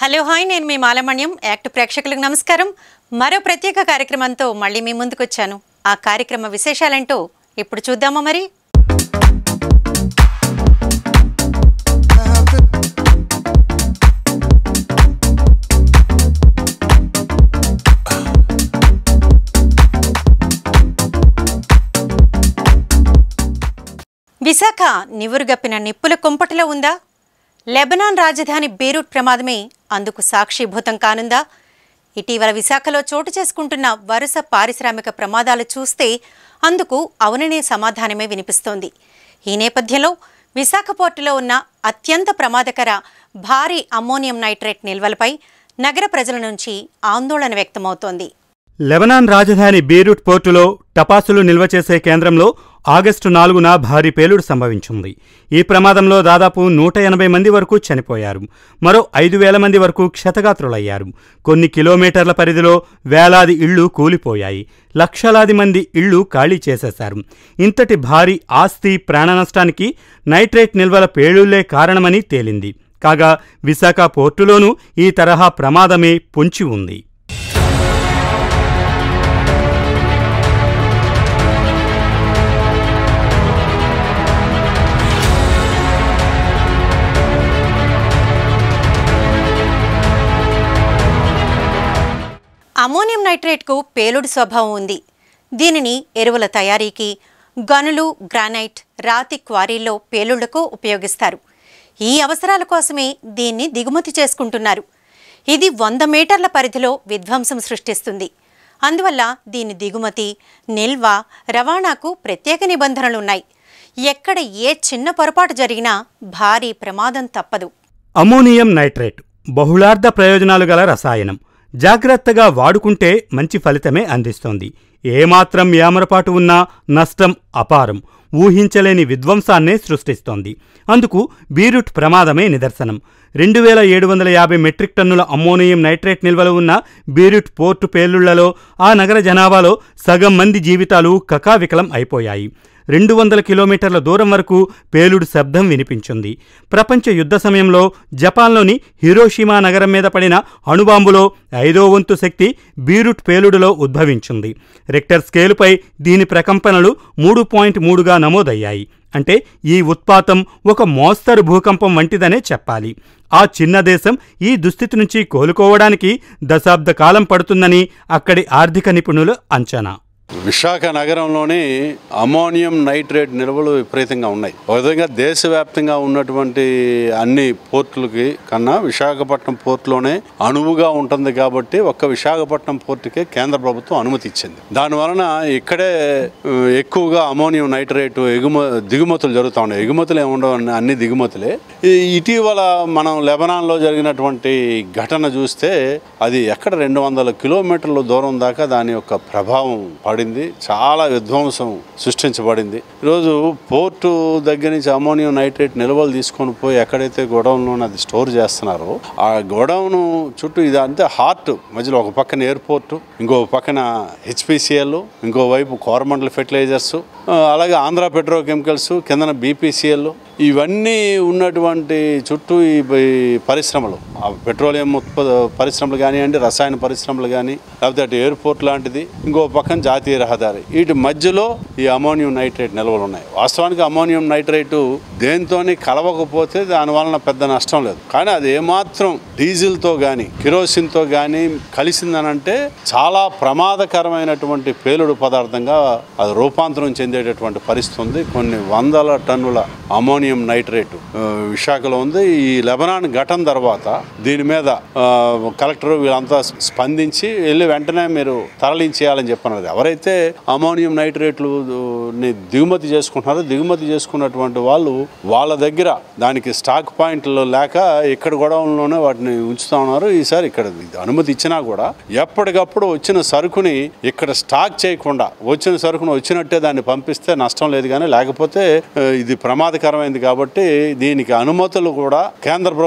Hello hi నేను మీ మాలమణ్యం act ప్రేక్షకులకు నమస్కారం మరో ప్రత్యేక కార్యక్రమంతో మళ్ళీ మీ ముందుకు వచ్చాను ఆ కార్యక్రమ విశేషాలేంటో ఇప్పుడు చూద్దామా మరి విశాఖ నివురుగప్పిన నిప్పుల కుంపటిలో ఉందా లెబనాన్ రాజధాని బీరూట్ ప్రమాదమే అందుకు సాక్షిభూతం కానుందా ఇటీవల విశాఖలో చోటు చేసుకుంటున్న వరుస పారిశ్రామిక ప్రమాదాలు చూస్తే అందుకు అవుననే సమాధానమే వినిపిస్తోంది ఈ నేపథ్యంలో విశాఖ పోర్టులో ఉన్న అత్యంత ప్రమాదకర భారీ అమ్మోనియం నైట్రేట్ నిల్వలపై నగర ప్రజల నుంచి ఆందోళన వ్యక్తమవుతోంది లెబనాన్ రాజధాని బీరూట్ పోర్టులో టపాసులు నిల్వ చేసే కేంద్రంలో ఆగస్టు నాలుగున భారీ పేలుడు సంభవించింది ఈ ప్రమాదంలో దాదాపు నూట ఎనభై మంది వరకు చనిపోయారు మరో ఐదు వేల మంది వరకు క్షతగాత్రులయ్యారు కొన్ని కిలోమీటర్ల పరిధిలో వేలాది ఇళ్లు కూలిపోయాయి లక్షలాది మంది ఇళ్లు ఖాళీ చేసేశారు ఇంతటి భారీ ఆస్తి ప్రాణ నష్టానికి నైట్రేట్ నిల్వల పేలుళ్లే కారణమని తేలింది కాగా విశాఖ పోర్టులోనూ ఈ తరహా ప్రమాదమే పొంచి ఉంది అమోనియం నైట్రేట్కు పేలుడు స్వభావం ఉంది దీనిని ఎరువుల తయారీకి గనులు గ్రానైట్ రాతి క్వారీల్లో పేలుళ్లకు ఉపయోగిస్తారు ఈ అవసరాల కోసమే దీన్ని దిగుమతి చేసుకుంటున్నారు ఇది వంద మీటర్ల పరిధిలో విధ్వంసం సృష్టిస్తుంది అందువల్ల దీని దిగుమతి నిల్వ రవాణాకు ప్రత్యేక నిబంధనలున్నాయి ఎక్కడ ఏ చిన్న పొరపాటు జరిగినా భారీ ప్రమాదం తప్పదు అమోనియం నైట్రేట్ బహుళార్థ ప్రయోజనాలు గల రసాయనం జాగ్రత్తగా వాడుకుంటే మంచి ఫలితమే అందిస్తోంది ఏమాత్రం యామరపాటు ఉన్నా నష్టం అపారం ఊహించలేని విధ్వంసాన్నే సృష్టిస్తోంది అందుకు బీరుట్ ప్రమాదమే నిదర్శనం రెండు వేల ఏడు వందల యాభై మెట్రిక్ టన్నుల అమ్మోనియం నైట్రేట్ నిల్వలు ఉన్న బీరుట్ పోర్టు పేలుళ్లలో ఆ నగర జనాభాలో సగం మంది జీవితాలు కకావికలం అయిపోయాయి రెండు వందల కిలోమీటర్ల దూరం వరకు పేలుడు శబ్దం వినిపించింది ప్రపంచ యుద్ధ సమయంలో జపాన్లోని హిరోషిమా నగరం మీద పడిన అణుబాంబులో ఐదో వంతు శక్తి బీరుట్ పేలుడులో ఉద్భవించింది రెక్టర్ స్కేలుపై దీని ప్రకంపనలు మూడు పాయింట్ మూడుగా నమోదయ్యాయి అంటే ఈ ఉత్పాతం ఒక మోస్తరు భూకంపం వంటిదనే చెప్పాలి ఆ చిన్న దేశం ఈ దుస్థితి నుంచి కోలుకోవడానికి దశాబ్ద కాలం పడుతుందని అక్కడి ఆర్థిక నిపుణులు అంచనా విశాఖ నగరంలోని అమోనియం నైట్రేట్ నిల్వలు విపరీతంగా ఉన్నాయి ఒక విధంగా దేశవ్యాప్తంగా ఉన్నటువంటి అన్ని పోర్టులకి కన్నా విశాఖపట్నం పోర్టులోనే అణువుగా ఉంటుంది కాబట్టి ఒక్క విశాఖపట్నం పోర్టుకే కేంద్ర ప్రభుత్వం అనుమతి ఇచ్చింది దానివలన ఇక్కడే ఆ, ఎక్కువగా అమోనియం నైట్రేట్ ఎగుమ దిగుమతులు జరుగుతూ ఉన్నాయి ఎగుమతులు ఏముండవు అన్ని దిగుమతులే ఈ ఇటీవల మనం లెబనాన్లో జరిగినటువంటి ఘటన చూస్తే అది ఎక్కడ రెండు వందల కిలోమీటర్ల దూరం దాకా దాని యొక్క ప్రభావం పడింది చాలా విధ్వంసం సృష్టించబడింది ఈరోజు పోర్టు దగ్గర నుంచి అమోనియం నైట్రేట్ నిల్వలు తీసుకొని పోయి ఎక్కడైతే గొడవన్లో అది స్టోర్ చేస్తున్నారో ఆ గొడవను చుట్టూ ఇది అంటే హార్ట్ మధ్యలో ఒక పక్కన ఎయిర్పోర్ట్ ఇంకో పక్కన హెచ్పిసిఎల్ ఇంకో వైపు కోరమండల్ ఫెర్టిలైజర్స్ అలాగే ఆంధ్ర పెట్రో కెమికల్స్ కిందన బీపీసీఎల్ ఇవన్నీ ఉన్నటువంటి చుట్టూ ఈ ఈ పరిశ్రమలు ఆ పెట్రోలియం ఉత్పత్తి పరిశ్రమలు కానివ్వండి రసాయన పరిశ్రమలు కానీ లేకపోతే అటు ఎయిర్పోర్ట్ లాంటిది ఇంకో పక్కన జాతీయ రహదారి వీటి మధ్యలో ఈ అమోనియం నైట్రేట్ నిల్వలు ఉన్నాయి వాస్తవానికి అమోనియం నైట్రేటు దేంతోని కలవకపోతే దాని వలన పెద్ద నష్టం లేదు కానీ అది ఏమాత్రం డీజిల్తో కానీ కిరోసిన్తో కానీ కలిసిందనంటే చాలా ప్రమాదకరమైనటువంటి పేలుడు పదార్థంగా అది రూపాంతరం చెందేటటువంటి పరిస్థితి ఉంది కొన్ని వందల టన్నుల అమోనియం నైట్రేట్ ఆ, విశాఖలో ఉంది ఈ లెబనాన్ ఘటన తర్వాత దీని మీద ఆ, కలెక్టర్ వీళ్ళంతా స్పందించి వెళ్ళి వెంటనే మీరు తరలించేయాలని చెప్పన్నారు ఎవరైతే అమోనియం నైట్రేట్లు ని దిగుమతి చేసుకుంటున్నారో దిగుమతి చేసుకున్నటువంటి వాళ్ళు వాళ్ళ దగ్గర దానికి స్టాక్ పాయింట్లు లేక ఇక్కడ గొడవల్లోనే వాటిని ఉంచుతా ఉన్నారు ఈసారి ఇక్కడ ఇది అనుమతి ఇచ్చినా కూడా ఎప్పటికప్పుడు వచ్చిన సరుకుని ఇక్కడ స్టాక్ చేయకుండా వచ్చిన సరుకును వచ్చినట్టే దాన్ని పంపిస్తే నష్టం లేదు కానీ లేకపోతే ఆ, ఇది ప్రమాదకరమైంది కాబట్టి దీనికి అనుమతులు కూడా కేంద్ర ప్రభుత్వం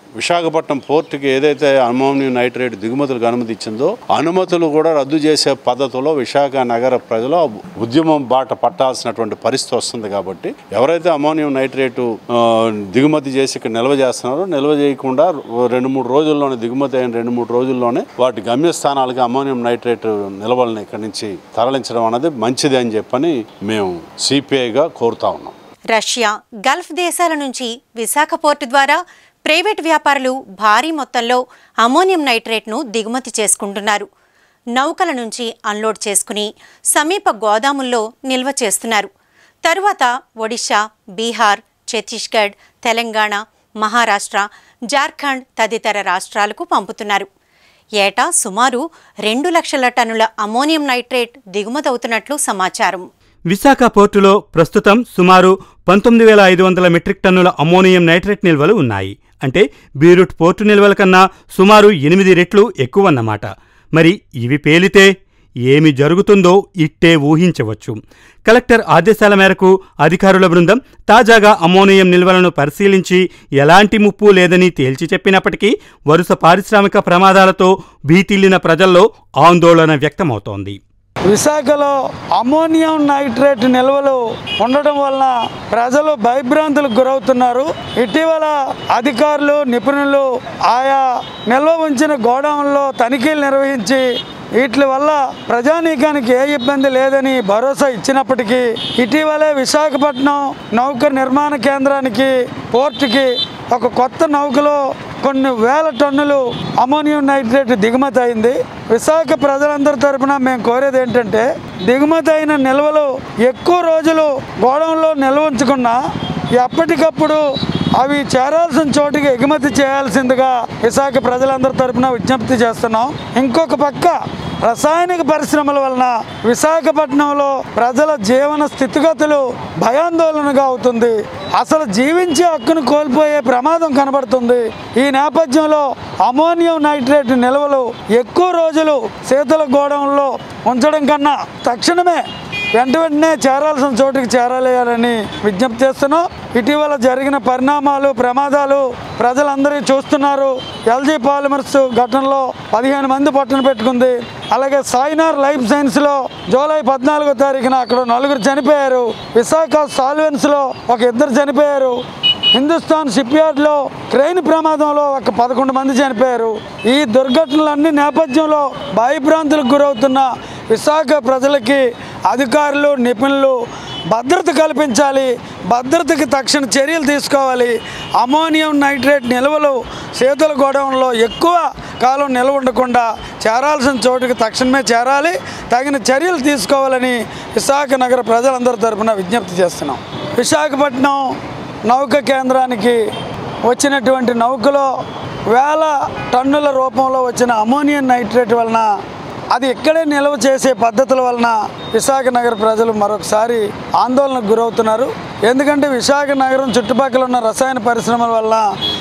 విశాఖపట్నం పోర్టుకి ఏదైతే అమోనియం నైట్రేట్ దిగుమతులకు అనుమతి ఇచ్చిందో అనుమతులు కూడా రద్దు చేసే పద్ధతిలో విశాఖ నగర ప్రజలు ఉద్యమం బాట పట్టాల్సినటువంటి పరిస్థితి వస్తుంది కాబట్టి ఎవరైతే అమోనియం నైట్రేటు ఆ, దిగుమతి చేసి ఇక్కడ నిల్వ చేస్తున్నారో నిల్వ చేయకుండా రెండు మూడు రోజుల్లోనే దిగుమతి అయిన రెండు మూడు రోజుల్లోనే వాటి గమ్యస్థానాలుగా అమోనియం నైట్రేట్ నిల్వలను ఇక్కడి నుంచి తరలించడం అనేది మంచిది అని చెప్పని మేము సిపిఐగా కోరుతా ఉన్నాం రష్యా గల్ఫ్ దేశాల నుంచి విశాఖ పోర్టు ద్వారా ప్రైవేట్ వ్యాపారులు భారీ మొత్తంలో అమోనియం నైట్రేట్ను దిగుమతి చేసుకుంటున్నారు నౌకల నుంచి అన్లోడ్ చేసుకుని సమీప గోదాముల్లో నిల్వ చేస్తున్నారు తరువాత ఒడిశా బీహార్ ఛత్తీస్గఢ్ తెలంగాణ మహారాష్ట్ర జార్ఖండ్ తదితర రాష్ట్రాలకు పంపుతున్నారు ఏటా సుమారు రెండు లక్షల టన్నుల అమోనియం నైట్రేట్ దిగుమతవుతున్నట్లు సమాచారం విశాఖ పోర్టులో ప్రస్తుతం సుమారు పంతొమ్మిది వేల ఐదు వందల మెట్రిక్ టన్నుల అమ్మోనియం నైట్రేట్ నిల్వలు ఉన్నాయి అంటే బీరూట్ పోర్టు నిల్వల కన్నా సుమారు ఎనిమిది రెట్లు ఎక్కువన్నమాట మరి ఇవి పేలితే ఏమి జరుగుతుందో ఇట్టే ఊహించవచ్చు కలెక్టర్ ఆదేశాల మేరకు అధికారుల బృందం తాజాగా అమ్మోనియం నిల్వలను పరిశీలించి ఎలాంటి ముప్పు లేదని తేల్చి చెప్పినప్పటికీ వరుస పారిశ్రామిక ప్రమాదాలతో భీతిల్లిన ప్రజల్లో ఆందోళన వ్యక్తమవుతోంది విశాఖలో అమోనియం నైట్రేట్ నిల్వలు ఉండడం వలన ప్రజలు భయభ్రాంతులకు గురవుతున్నారు ఇటీవల అధికారులు నిపుణులు ఆయా నిల్వ ఉంచిన గోడౌన్లో తనిఖీలు నిర్వహించి వీటి వల్ల ప్రజానీకానికి ఏ ఇబ్బంది లేదని భరోసా ఇచ్చినప్పటికీ ఇటీవలే విశాఖపట్నం నౌక నిర్మాణ కేంద్రానికి పోర్టుకి ఒక కొత్త నౌకలో కొన్ని వేల టన్నులు అమోనియం నైట్రేట్ దిగుమతి అయింది విశాఖ ప్రజలందరి తరపున మేము కోరేది ఏంటంటే దిగుమతి అయిన నిల్వలు ఎక్కువ రోజులు గోడౌన్లో నిల్వ ఉంచకుండా ఎప్పటికప్పుడు అవి చేరాల్సిన చోటికి ఎగుమతి చేయాల్సిందిగా విశాఖ ప్రజలందరి తరపున విజ్ఞప్తి చేస్తున్నాం ఇంకొక పక్క రసాయనిక పరిశ్రమల వలన విశాఖపట్నంలో ప్రజల జీవన స్థితిగతులు భయాందోళనగా అవుతుంది అసలు జీవించే హక్కును కోల్పోయే ప్రమాదం కనబడుతుంది ఈ నేపథ్యంలో అమోనియం నైట్రేట్ నిల్వలు ఎక్కువ రోజులు శీతల గోడౌన్లో ఉంచడం కన్నా తక్షణమే వెంట వెంటనే చేరాల్సిన చోటుకి చేరాలేయాలని విజ్ఞప్తి చేస్తున్నాం ఇటీవల జరిగిన పరిణామాలు ప్రమాదాలు ప్రజలందరూ చూస్తున్నారు ఎల్జీ పాలిమర్స్ ఘటనలో పదిహేను మంది పట్టున పెట్టుకుంది అలాగే సాయినార్ లైఫ్ సైన్స్లో జూలై పద్నాలుగో తారీఖున అక్కడ నలుగురు చనిపోయారు విశాఖ సాల్వెన్స్లో ఒక ఇద్దరు చనిపోయారు హిందుస్థాన్ షిప్ యార్డ్లో ట్రైన్ ప్రమాదంలో ఒక పదకొండు మంది చనిపోయారు ఈ దుర్ఘటనలన్నీ నేపథ్యంలో భయభ్రాంతులకు గురవుతున్న విశాఖ ప్రజలకి అధికారులు నిపుణులు భద్రత కల్పించాలి భద్రతకి తక్షణ చర్యలు తీసుకోవాలి అమోనియం నైట్రేట్ నిల్వలు శీతల గోడౌన్లో ఎక్కువ కాలం నిల్వ ఉండకుండా చేరాల్సిన చోటుకి తక్షణమే చేరాలి తగిన చర్యలు తీసుకోవాలని విశాఖ నగర ప్రజలందరి తరపున విజ్ఞప్తి చేస్తున్నాం విశాఖపట్నం నౌక కేంద్రానికి వచ్చినటువంటి నౌకలో వేల టన్నుల రూపంలో వచ్చిన అమోనియం నైట్రేట్ వలన అది ఇక్కడే నిల్వ చేసే పద్ధతుల వలన విశాఖ నగర ప్రజలు మరొకసారి ఆందోళనకు గురవుతున్నారు ఎందుకంటే విశాఖ నగరం చుట్టుపక్కల ఉన్న రసాయన పరిశ్రమల వల్ల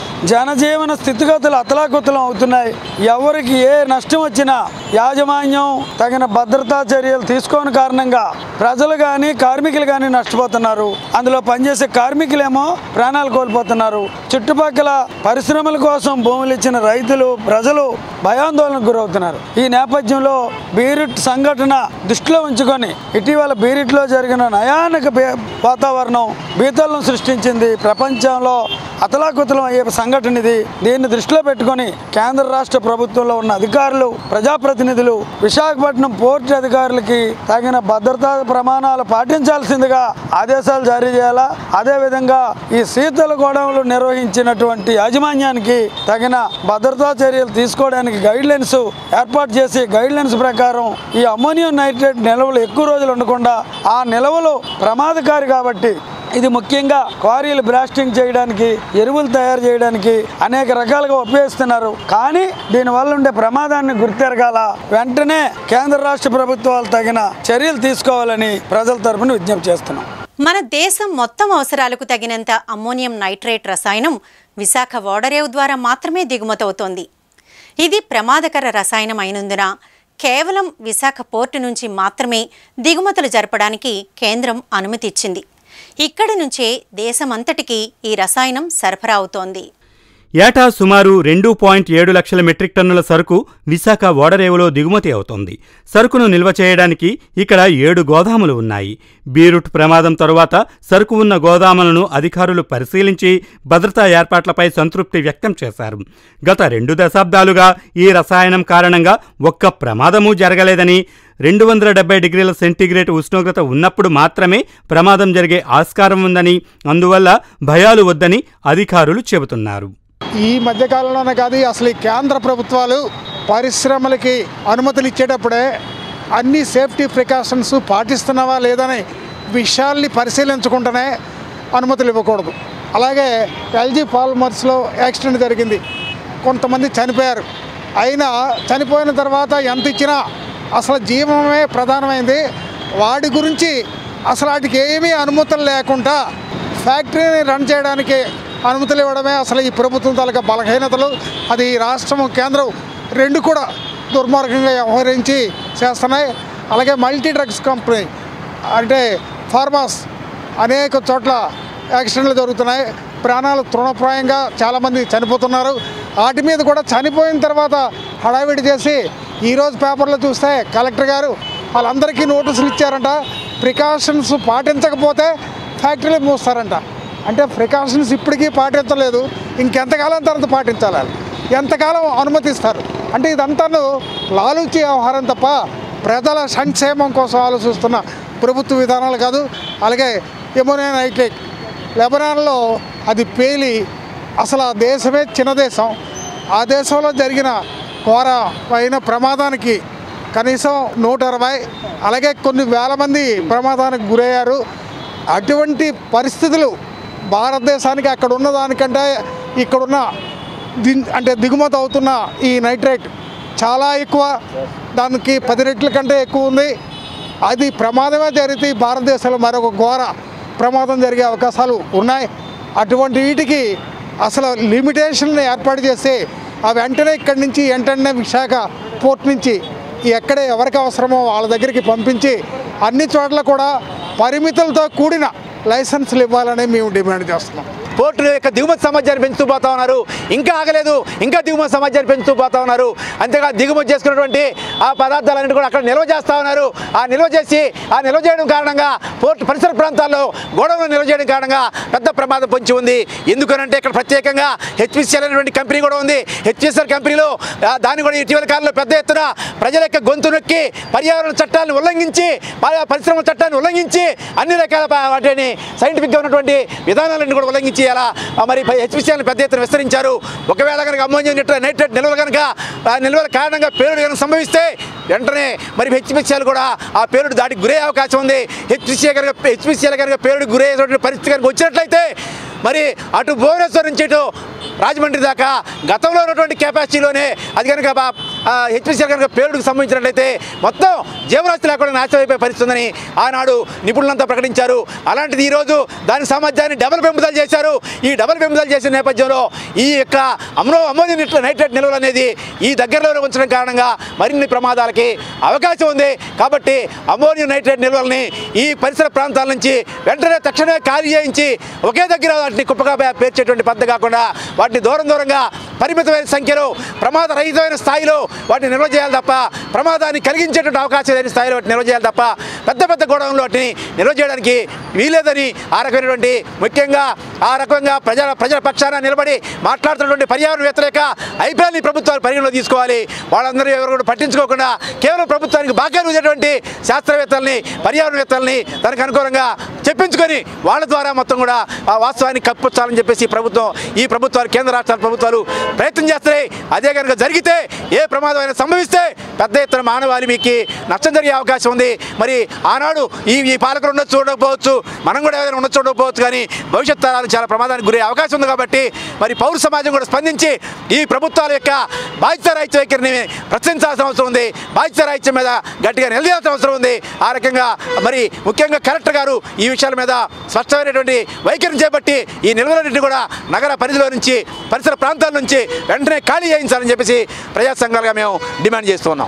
జనజీవన స్థితిగతులు అతలాకుతలం అవుతున్నాయి ఎవరికి ఏ నష్టం వచ్చినా యాజమాన్యం తగిన భద్రతా చర్యలు తీసుకోని కారణంగా ప్రజలు కానీ కార్మికులు కానీ నష్టపోతున్నారు అందులో పనిచేసే కార్మికులేమో ప్రాణాలు కోల్పోతున్నారు చుట్టుపక్కల పరిశ్రమల కోసం భూములు ఇచ్చిన రైతులు ప్రజలు భయాందోళనకు గురవుతున్నారు ఈ నేపథ్యంలో బీరిట్ సంఘటన దృష్టిలో ఉంచుకొని ఇటీవల బీరిట్లో జరిగిన నయానక బే- వాతావరణం బీతలను సృష్టించింది ప్రపంచంలో అతలాకుతలం అయ్యే సంఘటన ఇది దీన్ని దృష్టిలో పెట్టుకొని కేంద్ర రాష్ట్ర ప్రభుత్వంలో ఉన్న అధికారులు ప్రజాప్రతినిధులు విశాఖపట్నం పోర్టు అధికారులకి తగిన భద్రతా ప్రమాణాలు పాటించాల్సిందిగా ఆదేశాలు జారీ చేయాలా అదేవిధంగా ఈ శీతల గోడౌన్లు నిర్వహించినటువంటి యాజమాన్యానికి తగిన భద్రతా చర్యలు తీసుకోవడానికి గైడ్ లైన్స్ ఏర్పాటు చేసి గైడ్ లైన్స్ ప్రకారం ఈ అమ్మోనియం నైట్రేట్ నిల్వలు ఎక్కువ రోజులు ఉండకుండా ఆ నిల్వలు ప్రమాదకారి కాబట్టి ఇది ముఖ్యంగా క్వారీలు బ్లాస్టింగ్ చేయడానికి ఎరువులు తయారు చేయడానికి అనేక రకాలుగా ఉపయోగిస్తున్నారు కానీ దీనివల్ల ఉండే ప్రమాదాన్ని గుర్తెరగాల వెంటనే కేంద్ర రాష్ట్ర ప్రభుత్వాలు తగిన చర్యలు తీసుకోవాలని ప్రజల తరపున విజ్ఞప్తి చేస్తున్నాం మన దేశం మొత్తం అవసరాలకు తగినంత అమ్మోనియం నైట్రేట్ రసాయనం విశాఖ ఓడరేవు ద్వారా మాత్రమే దిగుమతవుతోంది ఇది ప్రమాదకర రసాయనం అయినందున కేవలం విశాఖ పోర్టు నుంచి మాత్రమే దిగుమతులు జరపడానికి కేంద్రం అనుమతి ఇచ్చింది ఇక్కడి నుంచే దేశమంతటికీ ఈ రసాయనం సరఫరా అవుతోంది ఏటా సుమారు రెండు పాయింట్ ఏడు లక్షల మెట్రిక్ టన్నుల సరుకు విశాఖ ఓడరేవులో దిగుమతి అవుతోంది సరుకును నిల్వ చేయడానికి ఇక్కడ ఏడు గోదాములు ఉన్నాయి బీరుట్ ప్రమాదం తరువాత సరుకు ఉన్న గోదాములను అధికారులు పరిశీలించి భద్రతా ఏర్పాట్లపై సంతృప్తి వ్యక్తం చేశారు గత రెండు దశాబ్దాలుగా ఈ రసాయనం కారణంగా ఒక్క ప్రమాదమూ జరగలేదని రెండు వందల డెబ్బై డిగ్రీల సెంటీగ్రేడ్ ఉష్ణోగ్రత ఉన్నప్పుడు మాత్రమే ప్రమాదం జరిగే ఆస్కారం ఉందని అందువల్ల భయాలు వద్దని అధికారులు చెబుతున్నారు ఈ మధ్యకాలంలోనే కాదు అసలు ఈ కేంద్ర ప్రభుత్వాలు పరిశ్రమలకి అనుమతులు ఇచ్చేటప్పుడే అన్ని సేఫ్టీ ప్రికాషన్స్ పాటిస్తున్నావా లేదని విషయాల్ని పరిశీలించకుండానే అనుమతులు ఇవ్వకూడదు అలాగే ఎల్జీ పాల్మర్స్లో యాక్సిడెంట్ జరిగింది కొంతమంది చనిపోయారు అయినా చనిపోయిన తర్వాత ఎంత ఇచ్చినా అసలు జీవమే ప్రధానమైంది వాడి గురించి అసలు వాటికి ఏమీ అనుమతులు లేకుండా ఫ్యాక్టరీని రన్ చేయడానికి అనుమతులు ఇవ్వడమే అసలు ఈ ప్రభుత్వం తాలూకా బలహీనతలు అది ఈ రాష్ట్రం కేంద్రం రెండు కూడా దుర్మార్గంగా వ్యవహరించి చేస్తున్నాయి అలాగే మల్టీ డ్రగ్స్ కంపెనీ అంటే ఫార్మాస్ అనేక చోట్ల యాక్సిడెంట్లు జరుగుతున్నాయి ప్రాణాలు తృణప్రాయంగా చాలామంది చనిపోతున్నారు వాటి మీద కూడా చనిపోయిన తర్వాత హడావిడి చేసి ఈరోజు పేపర్లో చూస్తే కలెక్టర్ గారు వాళ్ళందరికీ నోటీసులు ఇచ్చారంట ప్రికాషన్స్ పాటించకపోతే ఫ్యాక్టరీలు మూస్తారంట అంటే ప్రికాషన్స్ ఇప్పటికీ పాటించలేదు ఇంకెంతకాలం తర్వాత పాటించాలి వాళ్ళు? ఎంతకాలం అనుమతిస్తారు అంటే ఇదంతాను లాలూచి వ్యవహారం తప్ప ప్రజల సంక్షేమం కోసం ఆలోచిస్తున్న ప్రభుత్వ విధానాలు కాదు అలాగే ఎమోనియా నైట్రేట్ లెబనాన్లో అది పేలి అసలు ఆ దేశమే చిన్న దేశం ఆ దేశంలో జరిగిన ఘోరమైన ప్రమాదానికి కనీసం నూట అరవై అలాగే కొన్ని వేల మంది ప్రమాదానికి గురయ్యారు అటువంటి పరిస్థితులు భారతదేశానికి అక్కడ ఉన్న దానికంటే ఇక్కడున్న ది అంటే దిగుమతి అవుతున్న ఈ నైట్రేట్ చాలా ఎక్కువ దానికి పది రెట్ల కంటే ఎక్కువ ఉంది అది ప్రమాదమే జరిగితే ఈ భారతదేశంలో మరొక ఘోర ప్రమాదం జరిగే అవకాశాలు ఉన్నాయి అటువంటి వీటికి అసలు లిమిటేషన్ని ఏర్పాటు చేసి ఆ వెంటనే ఇక్కడి నుంచి వెంటనే విశాఖ పోర్ట్ నుంచి ఎక్కడ ఎవరికి అవసరమో వాళ్ళ దగ్గరికి పంపించి అన్ని చోట్ల కూడా పరిమితులతో కూడిన లైసెన్సులు ఇవ్వాలని మేము డిమాండ్ చేస్తున్నాం పోర్టు యొక్క దిగుమతి సామర్థ్యాన్ని పెంచుతూ పోతా ఉన్నారు ఇంకా ఆగలేదు ఇంకా దిగుమతి సామర్థ్యాన్ని పెంచుతూ పోతా ఉన్నారు అంతేగా దిగుమతి చేసుకున్నటువంటి ఆ పదార్థాలన్నింటి కూడా అక్కడ నిల్వ చేస్తూ ఉన్నారు ఆ నిల్వ చేసి ఆ నిల్వ చేయడం కారణంగా పోర్టు పరిసర ప్రాంతాల్లో గోడౌన్లు నిల్వ చేయడం కారణంగా పెద్ద ప్రమాదం పొంచి ఉంది ఎందుకనంటే ఇక్కడ ప్రత్యేకంగా హెచ్పిసిఎల్ అనేటువంటి కంపెనీ కూడా ఉంది హెచ్పిసిఎల్ కంపెనీలో ఆ, దాన్ని కూడా ఇటీవల కాలంలో పెద్ద ఎత్తున ప్రజల యొక్క గొంతు నొక్కి పర్యావరణ చట్టాలను ఉల్లంఘించి ప- పరిశ్రమ చట్టాన్ని ఉల్లంఘించి అన్ని రకాల ప- వాటిని సైంటిఫిక్గా ఉన్నటువంటి విధానాలన్నీ కూడా ఉల్లంఘించి అలా ఆ, మరి హెచ్పిసిఎల్ని పెద్ద ఎత్తున విస్తరించారు ఒకవేళ కనుక అమ్మోనియం నిట్ర- నైట్రేట్ నిల్వలు కనుక ఆ నిల్వల కారణంగా పేలుడు కనుక సంభవిస్తే వెంటనే మరి హెచ్పిసిఎల్ కూడా ఆ పేలుడు దాటికి గురయ్యే అవకాశం ఉంది హెచ్పిసిఎల్ కనుక హెచ్పిసిఎల్ కనుక పేలుడు గురయ్యేటువంటి పరిస్థితి కనుక వచ్చినట్లయితే మరి అటు భువనేశ్వర్ నుంచి ఇటు రాజమండ్రి దాకా గతంలో ఉన్నటువంటి కెపాసిటీలోనే అది కనుక హెచ్పిసిఎల్ కనుక పేలుడుకు సంబంధించినట్లయితే మొత్తం జీవరాశి లేకుండా నాశనం అయిపోయే పరిస్థితి ఉందని ఆనాడు నిపుణులంతా ప్రకటించారు అలాంటిది ఈరోజు దాని సామర్థ్యాన్ని డబల్ పెంపుదల చేశారు ఈ డబల్ పెంపుదల చేసిన నేపథ్యంలో ఈ యొక్క అమ్నో అమ్మోనియం నిట్ర- నైట్రేట్ నిల్వలు అనేది ఈ దగ్గరలోనే ఉంచడం కారణంగా మరిన్ని ప్రమాదాలకి అవకాశం ఉంది కాబట్టి అమ్మోనియం నైట్రేట్ నిల్వల్ని ఈ పరిసర ప్రాంతాల నుంచి వెంటనే తక్షణమే ఖాళీ చేయించి ఒకే దగ్గర వాటిని కుప్పగా పే- పేర్చేటువంటి పద్ధతి కాకుండా వాటిని దూరం దూరంగా పరిమితమైన సంఖ్యలో ప్రమాద రహితమైన స్థాయిలో వాటిని నిల్వ చేయాలి తప్ప ప్రమాదాన్ని కలిగించేటువంటి అవకాశం లేని స్థాయిలో వాటిని నిల్వ చేయాలి తప్ప పెద్ద పెద్ద గోడౌన్లో వాటిని నిల్వ చేయడానికి వీలేదని ఆ రకమైనటువంటి ముఖ్యంగా ఆ రకంగా ప్రజల ప్రజల పక్షాన నిలబడి మాట్లాడుతున్నటువంటి పర్యావరణ వ్యతిరేక ఐపీఎల్ని ప్రభుత్వాలు పరిగణలో తీసుకోవాలి వాళ్ళందరూ ఎవరు కూడా పట్టించుకోకుండా కేవలం ప్రభుత్వానికి బాగా రుజేటువంటి శాస్త్రవేత్తల్ని పర్యావరణవేత్తల్ని దానికి అనుకూలంగా చెప్పించుకొని వాళ్ళ ద్వారా మొత్తం కూడా ఆ వాస్తవాన్ని కప్పుచాలని చెప్పేసి ఈ ప్రభుత్వం ఈ ప్రభుత్వాలు కేంద్ర రాష్ట్రాల ప్రభుత్వాలు ప్రయత్నం చేస్తున్నాయి అదే కనుక జరిగితే ఏ ప్రమాదం అయినా సంభవిస్తే పెద్ద ఎత్తున మానవాళికి నష్టం జరిగే అవకాశం ఉంది మరి ఆనాడు ఈ ఈ పాలకులు ఉండొచ్చు చూడకపోవచ్చు మనం కూడా ఏదైనా ఉండొచ్చు చూడకపోవచ్చు కానీ భవిష్యత్ తరాలు చాలా ప్రమాదానికి గురే అవకాశం ఉంది కాబట్టి మరి పౌర సమాజం కూడా స్పందించి ఈ ప్రభుత్వాల యొక్క బాధ్యత రాహిత్య వైఖరిని ప్రశ్నించాల్సిన అవసరం ఉంది బాధ్యత రాహిత్యం మీద గట్టిగా నిలదీయాల్సిన అవసరం ఉంది ఆ రకంగా మరి ముఖ్యంగా కలెక్టర్ గారు ఈ విషయాల మీద స్పష్టమైనటువంటి వైఖరిని చేపట్టి ఈ నిల్వలన్నింటినీ కూడా నగర పరిధిలో నుంచి పరిసర ప్రాంతాల నుంచి వెంటనే ఖాళీ చేయించాలని చెప్పేసి ప్రజా సంఘాలుగా మేము డిమాండ్ చేస్తున్నాం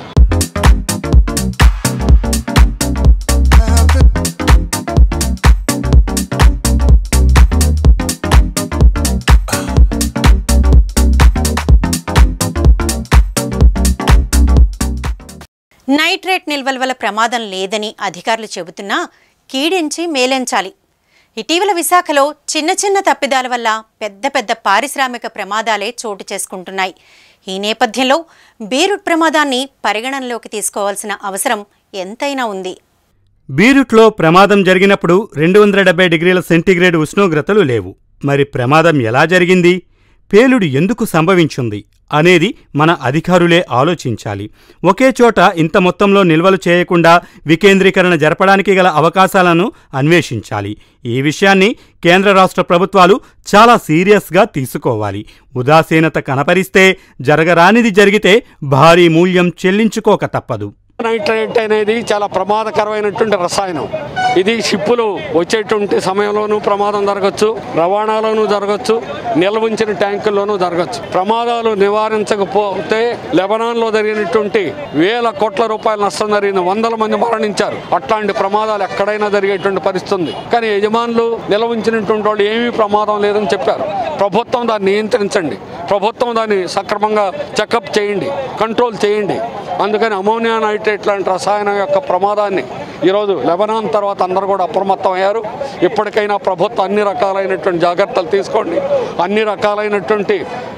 నైట్రేట్ నిల్వల వల్ల ప్రమాదం లేదని అధికారులు చెబుతున్నా కీడించి మేలెంచాలి ఇటీవల విశాఖలో చిన్న చిన్న తప్పిదాల వల్ల పెద్ద పెద్ద పారిశ్రామిక ప్రమాదాలే చోటు చేసుకుంటున్నాయి ఈ నేపథ్యంలో బీరుట్ ప్రమాదాన్ని పరిగణనలోకి తీసుకోవాల్సిన అవసరం ఎంతైనా ఉంది బీరుట్లో ప్రమాదం జరిగినప్పుడు రెండు వందల డెబ్బై డిగ్రీల సెంటీగ్రేడ్ ఉష్ణోగ్రతలు లేవు మరి ప్రమాదం ఎలా జరిగింది పేలుడు ఎందుకు సంభవించింది అనేది మన అధికారులే ఆలోచించాలి ఒకే చోట ఇంత మొత్తంలో నిల్వలు చేయకుండా వికేంద్రీకరణ జరపడానికి గల అవకాశాలను అన్వేషించాలి ఈ విషయాన్ని కేంద్ర రాష్ట్ర ప్రభుత్వాలు చాలా సీరియస్గా తీసుకోవాలి ఉదాసీనత కనపరిస్తే జరగరానిది జరిగితే భారీ మూల్యం చెల్లించుకోక తప్పదు నైట్రేట్ అనేది చాలా ప్రమాదకరమైనటువంటి రసాయనం ఇది షిప్పులు వచ్చేటువంటి సమయంలోనూ ప్రమాదం జరగచ్చు రవాణాలోనూ జరగచ్చు నిల్వ ఉంచిన ట్యాంకుల్లోనూ జరగచ్చు ప్రమాదాలు నివారించకపోతే లెబనాన్లో జరిగినటువంటి వేల కోట్ల రూపాయల నష్టం జరిగింది వందల మంది మరణించారు అట్లాంటి ప్రమాదాలు ఎక్కడైనా జరిగేటువంటి పరిస్థితి ఉంది కానీ యజమానులు నిల్వ ఉంచినటువంటి వాళ్ళు ఏమీ ప్రమాదం లేదని చెప్పారు ప్రభుత్వం దాన్ని నియంత్రించండి ప్రభుత్వం దాన్ని సక్రమంగా చెకప్ చేయండి కంట్రోల్ చేయండి అందుకని అమోనియా నైట్రేట్ లాంటి రసాయనం యొక్క ప్రమాదాన్ని ఈరోజు లెబనాన్ తర్వాత అందరూ కూడా అప్రమత్తం అయ్యారు ఇప్పటికైనా ప్రభుత్వం అన్ని రకాలైనటువంటి జాగ్రత్తలు తీసుకోండి అన్ని రకాలైనటువంటి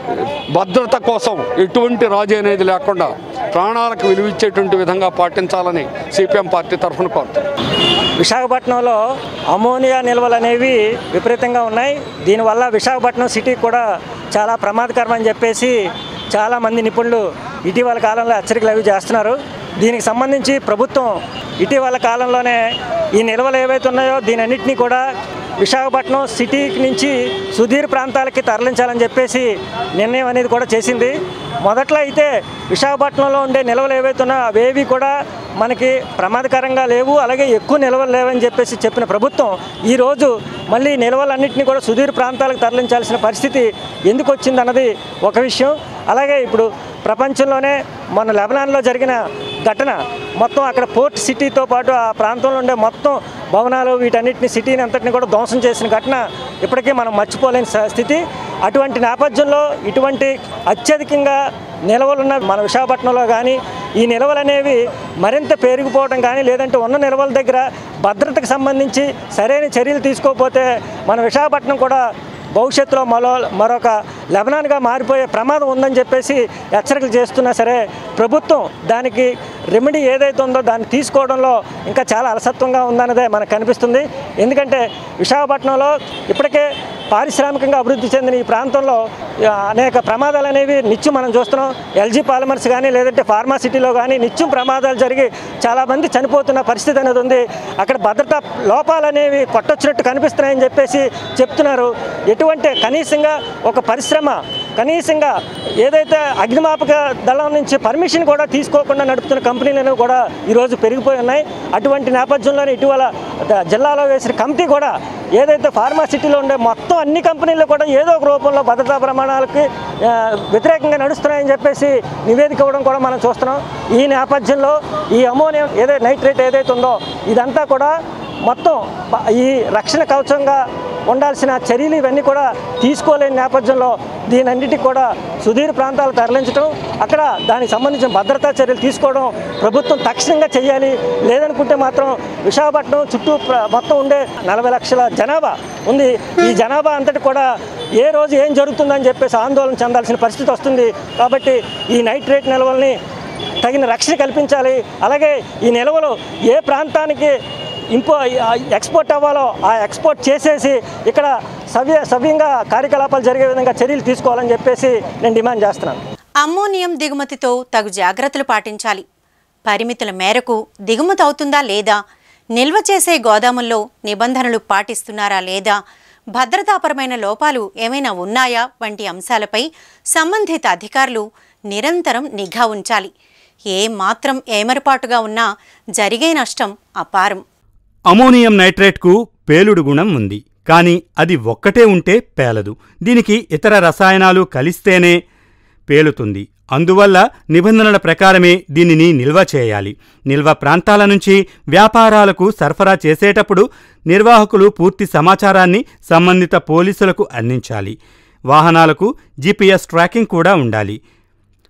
భద్రత కోసం ఎటువంటి రాజీ అనేది లేకుండా ప్రాణాలకు విలువిచ్చేటువంటి విధంగా పాటించాలని సిపిఎం పార్టీ తరఫున కోరుతున్నాం విశాఖపట్నంలో అమోనియా నిల్వలు అనేవి విపరీతంగా ఉన్నాయి దీనివల్ల విశాఖపట్నం సిటీ కూడా చాలా ప్రమాదకరం అని చెప్పేసి చాలామంది నిపుణులు ఇటీవల కాలంలో హెచ్చరికలు అవి చేస్తున్నారు దీనికి సంబంధించి ప్రభుత్వం ఇటీవల కాలంలోనే ఈ నిల్వలు ఏవైతే ఉన్నాయో దీని అన్నింటినీ కూడా విశాఖపట్నం సిటీ నుంచి సుదీర్ ప్రాంతాలకి తరలించాలని చెప్పేసి నిర్ణయం అనేది కూడా చేసింది మొదట్లో అయితే విశాఖపట్నంలో ఉండే నిల్వలు ఏవైతే ఉన్నాయో అవేవి కూడా మనకి ప్రమాదకరంగా లేవు అలాగే ఎక్కువ నిల్వలు లేవని చెప్పేసి చెప్పిన ప్రభుత్వం ఈరోజు మళ్ళీ నిల్వలన్నింటినీ కూడా సుదూర ప్రాంతాలకు తరలించాల్సిన పరిస్థితి ఎందుకు వచ్చిందన్నది ఒక విషయం అలాగే ఇప్పుడు ప్రపంచంలోనే మన లెబనాన్లో జరిగిన ఘటన మొత్తం అక్కడ పోర్ట్ సిటీతో పాటు ఆ ప్రాంతంలో ఉండే మొత్తం భవనాలు వీటన్నిటిని సిటీని అంతటిని కూడా ధ్వంసం చేసిన ఘటన ఇప్పటికీ మనం మర్చిపోలేని స- స్థితి అటువంటి నేపథ్యంలో ఇటువంటి అత్యధికంగా నిల్వలున్న మన విశాఖపట్నంలో కానీ ఈ నిల్వలు అనేవి మరింత పెరిగిపోవడం కానీ లేదంటే ఉన్న నిల్వల దగ్గర భద్రతకు సంబంధించి సరైన చర్యలు తీసుకోకపోతే మన విశాఖపట్నం కూడా భవిష్యత్తులో మరో మరొక లెబనాన్గా మారిపోయే ప్రమాదం ఉందని చెప్పేసి హెచ్చరికలు చేస్తున్నా సరే ప్రభుత్వం దానికి రెమెడీ ఏదైతే ఉందో దాన్ని తీసుకోవడంలో ఇంకా చాలా అలసత్వంగా ఉందన్నదే మనకు కనిపిస్తుంది ఎందుకంటే విశాఖపట్నంలో ఇప్పటికే పారిశ్రామికంగా అభివృద్ధి చెందిన ఈ ప్రాంతంలో ఆ, అనేక ప్రమాదాలు అనేవి నిత్యం మనం చూస్తున్నాం ఎల్జీ పాలిమర్స్ కానీ లేదంటే ఫార్మాసిటీలో కానీ నిత్యం ప్రమాదాలు జరిగి చాలామంది చనిపోతున్న పరిస్థితి అనేది ఉంది అక్కడ భద్రతా లోపాలు అనేవి కొట్టొచ్చినట్టు కనిపిస్తున్నాయని చెప్పేసి చెప్తున్నారు ఎటువంటి కనీసంగా ఒక పరిశ్రమ కనీసంగా ఏదైతే అగ్నిమాపక దళం నుంచి పర్మిషన్ కూడా తీసుకోకుండా నడుపుతున్న కంపెనీలు అనేవి కూడా ఈరోజు పెరిగిపోయి ఉన్నాయి అటువంటి నేపథ్యంలోనే ఇటీవల ద- జిల్లాలో వేసిన కమిటీ కూడా ఏదైతే ఫార్మాసిటీలో ఉండే మొత్తం అన్ని కంపెనీలు కూడా ఏదో ఒక రూపంలో భద్రతా ప్రమాణాలకి ఆ, వ్యతిరేకంగా నడుస్తున్నాయని చెప్పేసి నివేదిక ఇవ్వడం కూడా మనం చూస్తున్నాం ఈ నేపథ్యంలో ఈ అమోనియం ఏదైతే నైట్రేట్ ఏదైతే ఉందో ఇదంతా కూడా మొత్తం ప- ఈ రక్షణ కవచంగా ఉండాల్సిన చర్యలు ఇవన్నీ కూడా తీసుకోలేని నేపథ్యంలో దీనన్నిటికి కూడా సుదీర్ ప్రాంతాలు తరలించడం అక్కడ దానికి సంబంధించిన భద్రతా చర్యలు తీసుకోవడం ప్రభుత్వం తక్షణంగా చేయాలి లేదనుకుంటే మాత్రం విశాఖపట్నం చుట్టూ ప్ర- మొత్తం ఉండే నలభై లక్షల జనాభా ఉంది ఈ జనాభా అంతటి కూడా ఏ రోజు ఏం జరుగుతుందని చెప్పేసి ఆందోళన చెందాల్సిన పరిస్థితి వస్తుంది కాబట్టి ఈ నైట్రేట్ నిల్వల్ని తగిన రక్షణ కల్పించాలి అలాగే ఈ నిల్వలు ఏ ప్రాంతానికి ఇంపో ఎక్స్పోర్ట్ అవ్వాలో ఆ ఎక్స్పోర్ట్ చేసేసి ఇక్కడ సవ్య సవ్యంగా కార్యకలాపాలు జరిగే విధంగా చర్యలు తీసుకోవాలని చెప్పేసి నేను డిమాండ్ చేస్తున్నాను అమ్మోనియం దిగుమతితో తగు జాగ్రత్తలు పాటించాలి పరిమితుల మేరకు దిగుమతి అవుతుందా లేదా నిల్వ చేసే గోదాముల్లో నిబంధనలు పాటిస్తున్నారా లేదా భద్రతాపరమైన లోపాలు ఏమైనా ఉన్నాయా వంటి అంశాలపై సంబంధిత అధికారులు నిరంతరం నిఘా ఉంచాలి ఏ మాత్రం ఏమరపాటుగా ఉన్నా జరిగే నష్టం అపారం అమోనియం నైట్రేట్కు పేలుడు గుణం ఉంది కానీ అది ఒక్కటే ఉంటే పేలదు దీనికి ఇతర రసాయనాలు కలిస్తేనే పేలుతుంది అందువల్ల నిబంధనల ప్రకారమే దీనిని నిల్వ చేయాలి నిల్వ ప్రాంతాల నుంచి వ్యాపారాలకు సరఫరా చేసేటప్పుడు నిర్వాహకులు పూర్తి సమాచారాన్ని సంబంధిత పోలీసులకు అందించాలి వాహనాలకు జీపీఎస్ ట్రాకింగ్ కూడా ఉండాలి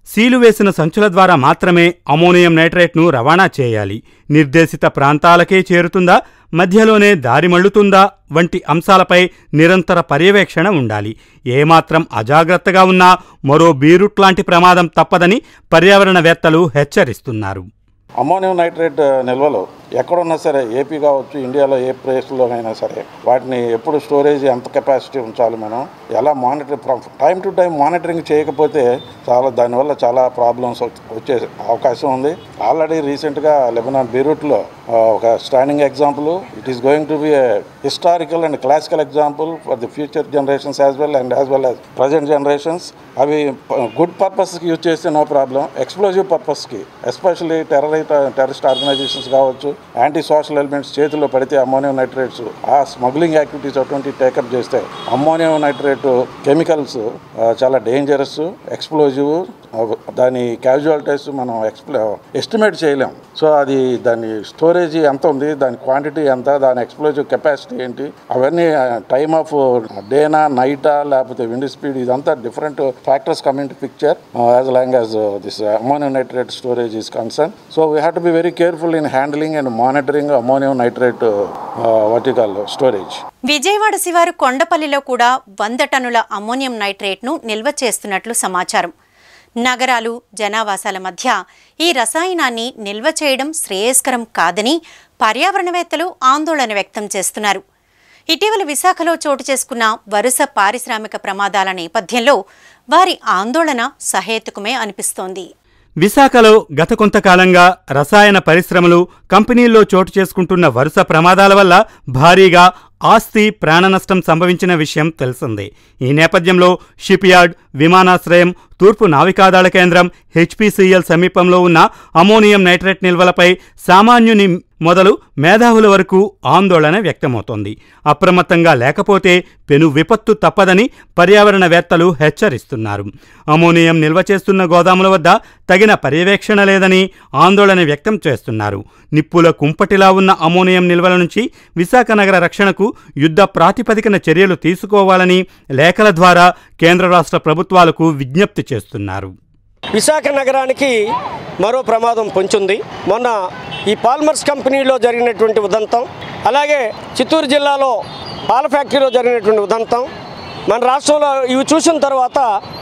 సీలు వేసిన సంచుల ద్వారా మాత్రమే అమోనియం నైట్రేట్ను రవాణా చేయాలి నిర్దేశిత ప్రాంతాలకే చేరుతుందా మధ్యలోనే దారి మళ్లుతుందా వంటి అంశాలపై నిరంతర పర్యవేక్షణ ఉండాలి ఏమాత్రం అజాగ్రత్తగా ఉన్నా మరో బీరుట్ లాంటి ప్రమాదం తప్పదని పర్యావరణవేత్తలు హెచ్చరిస్తున్నారు అమ్మోనియం నైట్రేట్ నిల్వలు ఎక్కడున్నా సరే ఏపీ కావచ్చు ఇండియాలో ఏ ప్లేస్లో అయినా సరే వాటిని ఎప్పుడు స్టోరేజ్ ఎంత కెపాసిటీ ఉంచాలి మనం ఎలా monitor time to time monitoring చేయకపోతే చాలా దానివల్ల చాలా ప్రాబ్లమ్స్ వచ్చే అవకాశం ఉంది ఆల్రెడీ రీసెంట్గా లెబనాన్ బీరూట్లో ఒక standing example it is going to be a historical and classical example for the future generations as well and as well as present generations అవి గుడ్ పర్పస్కి యూజ్ చేస్తే నో ప్రాబ్లం ఎక్స్ప్లోజివ్ పర్పస్కి especially terrorite terrorist organisations కావచ్చు anti social elements చేతిలో పడితే ammonium nitrates ఆ smuggling activities అటువంటి take up చేస్తే అమ్మోనియం నైట్రేట్ కెమికల్స్ చాలా డేంజరస్ ఎక్స్ప్లోజివ్ దాని క్యాజువాలిటీస్ మనం ఎక్స్ప్లో ఎస్టిమేట్ చేయలేం సో అది దాని స్టోరేజ్ ఎంత ఉంది దాని క్వాంటిటీ ఎంత దాని ఎక్స్ప్లోజివ్ కెపాసిటీ ఏంటి అవన్నీ టైమ్ ఆఫ్ డేనా నైటా లేకపోతే విండ్ స్పీడ్ ఇదంతా different factors coming to picture as long as this ammonium nitrate storage is concern so we have to be very careful in handling and monitoring ammonium nitrate vertical storage Vijayawada శివారు కొండపల్లిలో కూడా వంద టన్నుల ammonium నైట్రేట్ను నిల్వ చేస్తున్నట్లు సమాచారం నగరాలు జనావాసాల మధ్య ఈ రసాయనాన్ని నిల్వ చేయడం శ్రేయస్కరం కాదని పర్యావరణవేత్తలు ఆందోళన వ్యక్తం చేస్తున్నారు ఇటీవల విశాఖలో చోటు చేసుకున్న వరుస పారిశ్రామిక ప్రమాదాల నేపథ్యంలో వారి ఆందోళన సహేతుకమే అనిపిస్తోంది విశాఖలో గత కొంతకాలంగా రసాయన పరిశ్రమలు కంపెనీల్లో చోటు చేసుకుంటున్న వరుస ప్రమాదాల వల్ల భారీగా ఆస్తి ప్రాణనష్టం సంభవించిన విషయం తెలిసిందే ఈ నేపథ్యంలో షిప్యార్డ్ విమానాశ్రయం తూర్పు నావికాదళ కేంద్రం హెచ్పిసిఎల్ సమీపంలో ఉన్న అమోనియం నైట్రేట్ నిల్వలపై సామాన్యుని మొదలు మేధావుల వరకు ఆందోళన వ్యక్తమవుతోంది అప్రమత్తంగా లేకపోతే పెను విపత్తు తప్పదని పర్యావరణవేత్తలు హెచ్చరిస్తున్నారు అమోనియం నిల్వ చేస్తున్న గోదాముల వద్ద తగిన పర్యవేక్షణ లేదని ఆందోళన వ్యక్తం చేస్తున్నారు నిప్పుల కుంపటిలా ఉన్న అమోనియం నిల్వల నుంచి విశాఖ నగర రక్షణకు యుద్ధ ప్రాతిపదికన చర్యలు తీసుకోవాలని లేఖల ద్వారా కేంద్ర రాష్ట్ర ప్రభుత్వాలకు విజ్ఞప్తి చేస్తున్నారు విశాఖ నగరానికి మరో ప్రమాదం పొంచుంది మొన్న ఈ పాల్మర్స్ కంపెనీలో జరిగినటువంటి ఉదంతం అలాగే చిత్తూరు జిల్లాలో పాల ఫ్యాక్టరీలో జరిగినటువంటి ఉదంతం మన రాష్ట్రంలో ఇవి చూసిన తర్వాత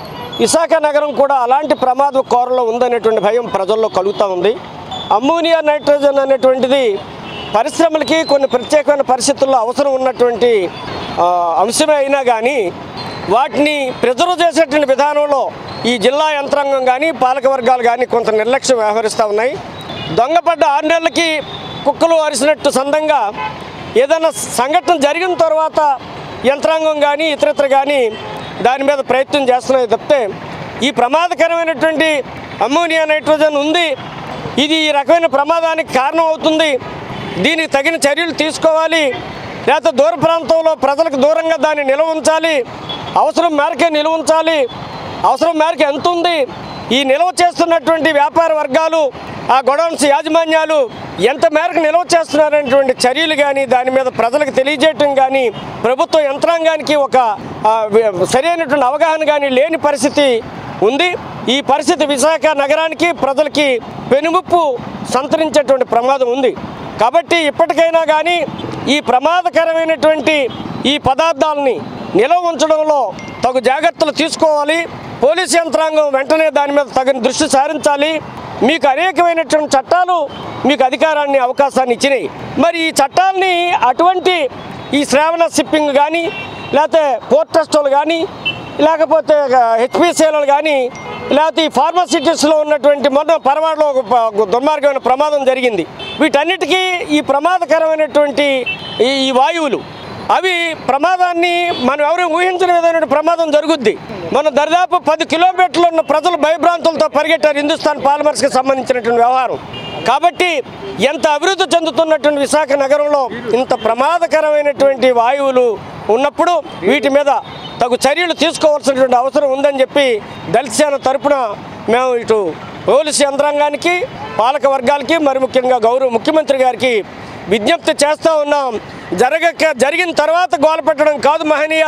విశాఖ నగరం కూడా అలాంటి ప్రమాద కోరలో ఉందనేటువంటి భయం ప్రజల్లో కలుగుతూ ఉంది అమ్మోనియా నైట్రోజన్ అనేటువంటిది పరిశ్రమలకి కొన్ని ప్రత్యేకమైన పరిస్థితుల్లో అవసరం ఉన్నటువంటి ఆ, అంశమే అయినా కానీ వాటిని ప్రిజర్వ్ చేసేటువంటి విధానంలో ఈ జిల్లా యంత్రాంగం కానీ పాలక వర్గాలు కానీ కొంత నిర్లక్ష్యం వ్యవహరిస్తూ ఉన్నాయి దొంగపడ్డ ఆరు నెలలకి కుక్కలు అరిసినట్టు సందంగా ఏదైనా సంఘటన జరిగిన తర్వాత యంత్రాంగం కానీ ఇతరత్ర కానీ దాని మీద ప్రయత్నం చేస్తున్నాయి తప్పితే ఈ ప్రమాదకరమైనటువంటి అమ్మోనియా నైట్రోజన్ ఉంది ఇది ఈ రకమైన ప్రమాదానికి కారణం అవుతుంది దీనికి తగిన చర్యలు తీసుకోవాలి లేకపోతే దూర ప్రాంతంలో ప్రజలకు దూరంగా దాన్ని నిల్వ ఉంచాలి అవసరం మేరకే నిల్వ ఉంచాలి అవసరం మేరకు ఎంత ఉంది ఈ నిల్వ చేస్తున్నటువంటి వ్యాపార వర్గాలు ఆ గొడౌన్స్ యాజమాన్యాలు ఎంత మేరకు నిల్వ చేస్తున్నారనేటువంటి చర్యలు కానీ దాని మీద ప్రజలకు తెలియజేయటం కానీ ప్రభుత్వ యంత్రాంగానికి ఒక ఆ, వి- సరైనటువంటి అవగాహన కానీ లేని పరిస్థితి ఉంది ఈ పరిస్థితి విశాఖ నగరానికి ప్రజలకి పెనుముప్పు సంతరించేటువంటి ప్రమాదం ఉంది కాబట్టి ఇప్పటికైనా కానీ ఈ ప్రమాదకరమైనటువంటి ఈ పదార్థాలని నిల్వ ఉంచడంలో తగు జాగ్రత్తలు తీసుకోవాలి పోలీస్ యంత్రాంగం వెంటనే దాని మీద తగిన దృష్టి సారించాలి మీకు అనేకమైనటువంటి చట్టాలు మీకు అధికారాన్ని అవకాశాన్ని ఇచ్చినాయి మరి ఈ చట్టాలని అటువంటి ఈ శ్రావణ షిప్పింగ్ కానీ లేకపోతే పోర్ట్ ట్రస్టులు కానీ లేకపోతే హెచ్పిసిఎల్ కానీ లేకపోతే ఈ ఫార్మాసిటీస్లో ఉన్నటువంటి మొన్న పరవాడలో ఒక ప- దుర్మార్గమైన ప్రమాదం జరిగింది వీటన్నిటికీ ఈ ప్రమాదకరమైనటువంటి ఈ ఈ వాయువులు అవి ప్రమాదాన్ని మనం ఎవరు ఊహించిన విధమైన ప్రమాదం జరుగుద్ది మన దరిదాపు పది కిలోమీటర్లు ఉన్న ప్రజలు భయభ్రాంతులతో పరిగెట్టారు హిందుస్థాన్ పాలిమర్స్కి సంబంధించినటువంటి వ్యవహారం కాబట్టి ఎంత అభివృద్ధి చెందుతున్నటువంటి విశాఖ నగరంలో ఇంత ప్రమాదకరమైనటువంటి వాయువులు ఉన్నప్పుడు వీటి మీద తగు చర్యలు తీసుకోవాల్సినటువంటి అవసరం ఉందని చెప్పి దళిత సేన తరపున మేము ఇటు పోలీసు యంత్రాంగానికి పాలక వర్గాలకి మరి ముఖ్యంగా గౌరవ ముఖ్యమంత్రి గారికి విజ్ఞప్తి చేస్తూ ఉన్నాం జరగక జరిగిన తర్వాత గోల పెట్టడం కాదు మహనీయ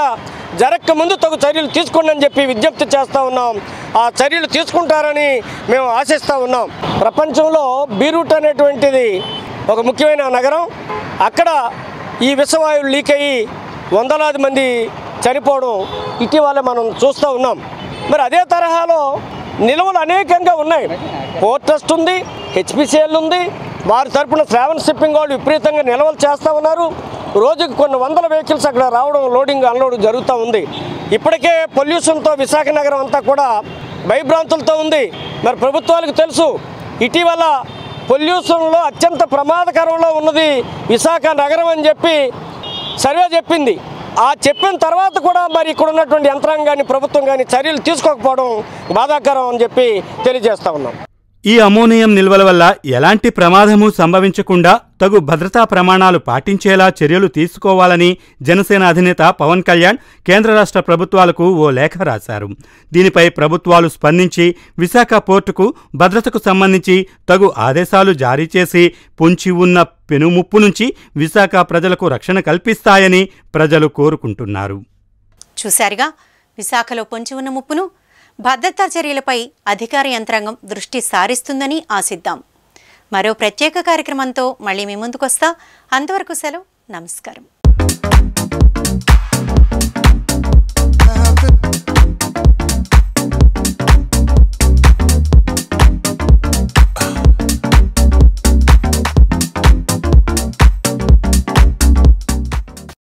జరక్క ముందు తగు చర్యలు తీసుకోండి అని చెప్పి విజ్ఞప్తి చేస్తూ ఉన్నాం ఆ చర్యలు తీసుకుంటారని మేము ఆశిస్తూ ఉన్నాం ప్రపంచంలో బీరూట్ అనేటువంటిది ఒక ముఖ్యమైన నగరం అక్కడ ఈ విషవాయువు లీక్ అయ్యి వందలాది మంది చనిపోవడం ఇటీవల మనం చూస్తూ ఉన్నాం మరి అదే తరహాలో నిల్వలు అనేకంగా ఉన్నాయి పోర్ట్ ట్రస్ట్ ఉంది హెచ్పిసిఎల్ ఉంది వారి తరపున శ్రావణ్ షిప్పింగ్ వాళ్ళు విపరీతంగా నిల్వలు చేస్తూ ఉన్నారు రోజుకి కొన్ని వందల వెహికల్స్ అక్కడ రావడం లోడింగ్ అన్లోడ్ జరుగుతూ ఉంది ఇప్పటికే పొల్యూషన్తో విశాఖ నగరం అంతా కూడా భయభ్రాంతులతో ఉంది మరి ప్రభుత్వాలకు తెలుసు ఇటీవల పొల్యూషన్లో అత్యంత ప్రమాదకరంలో ఉన్నది విశాఖ నగరం అని చెప్పి సర్వే చెప్పింది ఆ చెప్పిన తర్వాత కూడా మరి ఇక్కడ ఉన్నటువంటి యంత్రాంగం కానీ ప్రభుత్వం కానీ చర్యలు తీసుకోకపోవడం బాధాకరం అని చెప్పి తెలియజేస్తా ఉన్నాం ఈ అమోనియం నిల్వల వల్ల ఎలాంటి ప్రమాదము సంభవించకుండా తగు భద్రతా ప్రమాణాలు పాటించేలా చర్యలు తీసుకోవాలని జనసేన అధినేత పవన్ కళ్యాణ్ కేంద్ర రాష్ట్ర ప్రభుత్వాలకు ఓ లేఖ రాశారు దీనిపై ప్రభుత్వాలు స్పందించి విశాఖ పోర్టుకు భద్రతకు సంబంధించి తగు ఆదేశాలు జారీ చేసి పొంచి ఉన్న పెనుముప్పు నుంచి విశాఖ ప్రజలకు రక్షణ కల్పిస్తాయని ప్రజలు కోరుకుంటున్నారు చూశారుగా విశాఖలో పొంచి ఉన్న ముప్పును భద్రతా చర్యలపై అధికార యంత్రాంగం దృష్టి సారిస్తుందని ఆశిద్దాం మరో ప్రత్యేక కార్యక్రమంతో మళ్ళీ మీ ముందుకొస్తా అంతవరకు సెలవు నమస్కారం